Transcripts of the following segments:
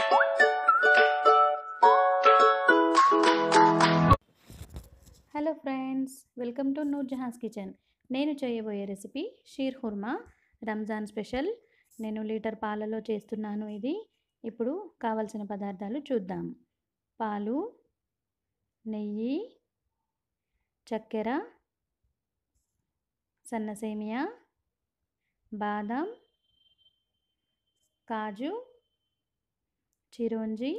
hello friends welcome to Noor Jahan's kitchen నేను చేయబోయే recipe sheer khurma Ramzan special నేను లీటర్ పాలలో చేస్తున్నాను ఇది ఇప్పుడు కావలసిన పదార్థాలు చూద్దాం పాలు నెయ్యి చక్కెర సన్న సేమియా బాదం కాజు చిరోంజి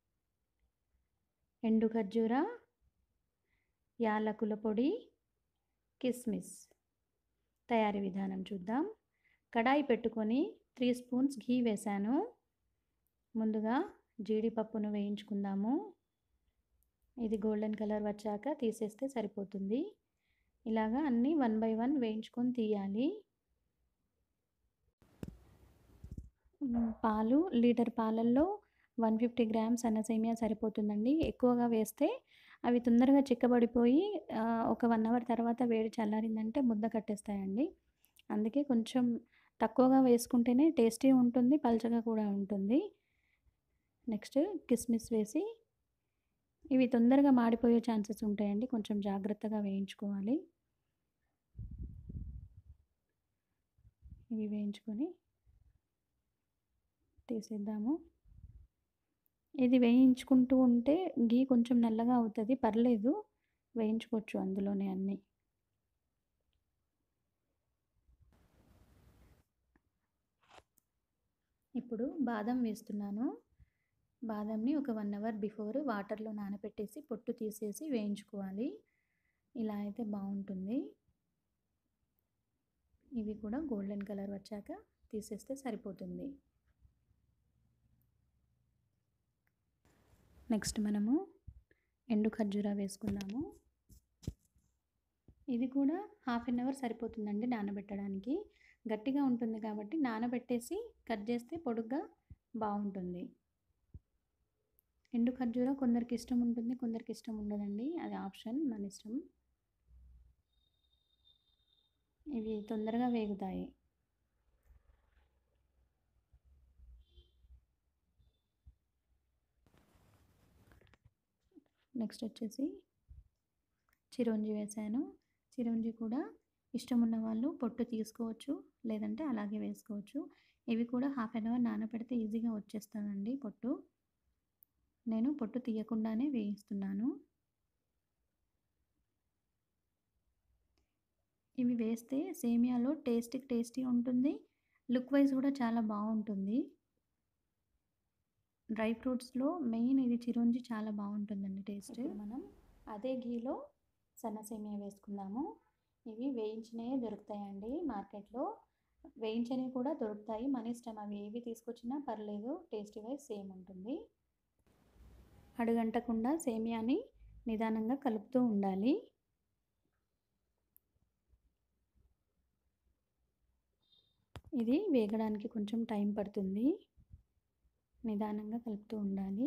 ఎండు ఖర్జూర యాలకుల పొడి కిస్మిస్ తయారీ విధానం చూద్దాం కడాయి పెట్టుకొని త్రీ స్పూన్స్ ఘీ వేశాను ముందుగా జీడిపప్పును వేయించుకుందాము ఇది గోల్డెన్ కలర్ వచ్చాక తీసేస్తే సరిపోతుంది ఇలాగా అన్నీ వన్ బై వన్ వేయించుకొని తీయాలి పాలు లీటర్ పాలల్లో వన్ ఫిఫ్టీ గ్రామ్స్ అన్నసేమియా సరిపోతుందండి ఎక్కువగా వేస్తే అవి తొందరగా చిక్కబడిపోయి ఒక వన్ అవర్ తర్వాత వేడి చల్లారిందంటే ముద్ద కట్టేస్తాయండి అందుకే కొంచెం తక్కువగా వేసుకుంటేనే టేస్టీ ఉంటుంది పల్చగా కూడా ఉంటుంది నెక్స్ట్ కిస్మిస్ వేసి ఇవి తొందరగా మాడిపోయే ఛాన్సెస్ ఉంటాయండి కొంచెం జాగ్రత్తగా వేయించుకోవాలి ఇవి వేయించుకొని తీసేద్దాము ఇది వేయించుకుంటూ ఉంటే గీ కొంచెం నల్లగా అవుతుంది పర్లేదు వేయించుకోవచ్చు అందులోనే అన్నీ ఇప్పుడు బాదం వేస్తున్నాను బాదంని ఒక వన్ అవర్ బిఫోర్ వాటర్లో నానబెట్టేసి పొట్టు తీసేసి వేయించుకోవాలి ఇలా అయితే బాగుంటుంది ఇవి కూడా గోల్డెన్ కలర్ వచ్చాక తీసేస్తే సరిపోతుంది నెక్స్ట్ మనము ఎండు ఖర్జూరా వేసుకుందాము ఇది కూడా హాఫ్ అన్ అవర్ సరిపోతుందండి నానబెట్టడానికి గట్టిగా ఉంటుంది కాబట్టి నానబెట్టేసి కట్ చేస్తే పొడుగ్గా బాగుంటుంది ఎండు ఖర్జూర కొందరికి ఇష్టం ఉంటుంది కొందరికి ఇష్టం ఉండదండి అది ఆప్షన్ మన ఇష్టం ఇవి తొందరగా వేగుతాయి నెక్స్ట్ వచ్చేసి చిరోంజి వేసాను చిరోంజి కూడా ఇష్టం ఉన్న వాళ్ళు పొట్టు తీసుకోవచ్చు లేదంటే అలాగే వేసుకోవచ్చు ఇవి కూడా హాఫ్ అన్ అవర్ నానబెడితే ఈజీగా వచ్చేస్తానండి పొట్టు నేను పొట్టు తీయకుండానే వేయిస్తున్నాను ఇవి వేస్తే సేమియాలో టేస్టీ టేస్టీ ఉంటుంది లుక్ వైజ్ కూడా చాలా బాగుంటుంది డ్రై ఫ్రూట్స్లో మెయిన్ ఇది చిరోంజి చాలా బాగుంటుందండి టేస్ట్ మనం అదే ఘీలో సన్న సేమియా వేసుకుందాము ఇవి వేయించినవి దొరుకుతాయండి మార్కెట్లో వేయించినవి కూడా దొరుకుతాయి మన ఇష్టం అవి ఏవి తీసుకొచ్చినా పర్లేదు టేస్టీ వైజ్ సేమ్ ఉంటుంది అడుగంటకుండా సేమియాని నిదానంగా కలుపుతూ ఉండాలి ఇది వేగడానికి కొంచెం టైం పడుతుంది నిదానంగా కలుపుతూ ఉండాలి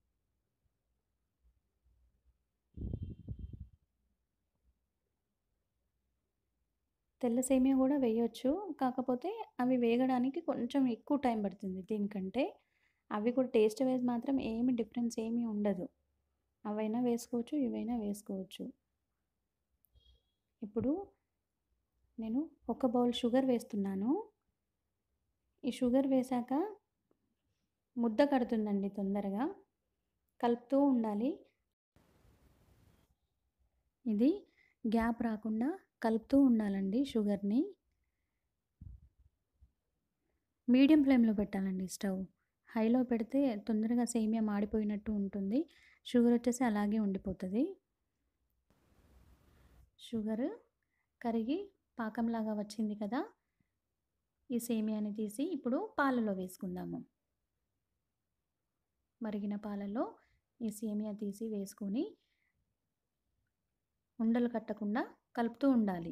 తెల్ల సేమియా కూడా వేయొచ్చు కాకపోతే అవి వేగడానికి కొంచెం ఎక్కువ టైం పడుతుంది దీనికంటే అవి కూడా టేస్ట్ వైజ్ మాత్రం ఏమి డిఫరెన్స్ ఏమీ ఉండదు అవైనా వేసుకోవచ్చు ఇవైనా వేసుకోవచ్చు ఇప్పుడు నేను ఒక బౌల్ షుగర్ వేస్తున్నాను ఈ షుగర్ వేశాక ముద్ద కడుతుందండి తొందరగా కలుపుతూ ఉండాలి ఇది గ్యాప్ రాకుండా కలుపుతూ ఉండాలండి షుగర్ని మీడియం ఫ్లేమ్లో పెట్టాలండి స్టవ్ హైలో పెడితే తొందరగా సేమియా మాడిపోయినట్టు ఉంటుంది షుగర్ వచ్చేసి అలాగే ఉండిపోతుంది షుగర్ కరిగి పాకంలాగా వచ్చింది కదా ఈ సేమియాని తీసి ఇప్పుడు పాలలో వేసుకుందాము మరిగిన పాలలో ఈ సేమియా తీసి వేసుకొని ఉండలు కట్టకుండా కలుపుతూ ఉండాలి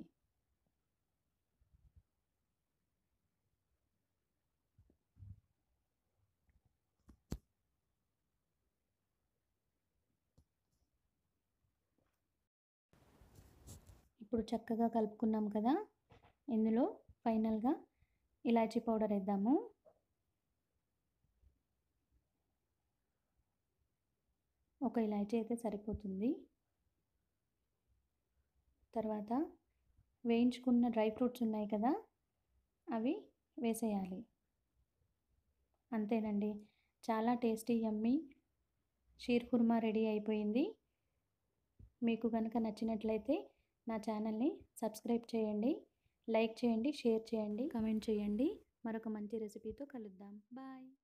ఇప్పుడు చక్కగా కలుపుకున్నాం కదా ఇందులో ఫైనల్గా ఇలాచీ పౌడర్ వేద్దాము ఒక ఇలాచీ అయితే సరిపోతుంది తర్వాత వేయించుకున్న డ్రై ఫ్రూట్స్ ఉన్నాయి కదా అవి వేసేయాలి అంతేనండి చాలా tasty yummy sheer khurma ready అయిపోయింది మీకు కనుక నచ్చినట్లయితే నా ఛానల్ని సబ్స్క్రైబ్ చేయండి లైక్ చేయండి షేర్ చేయండి కమెంట్ చేయండి మరొక మంచి రెసిపీతో కలుద్దాం బాయ్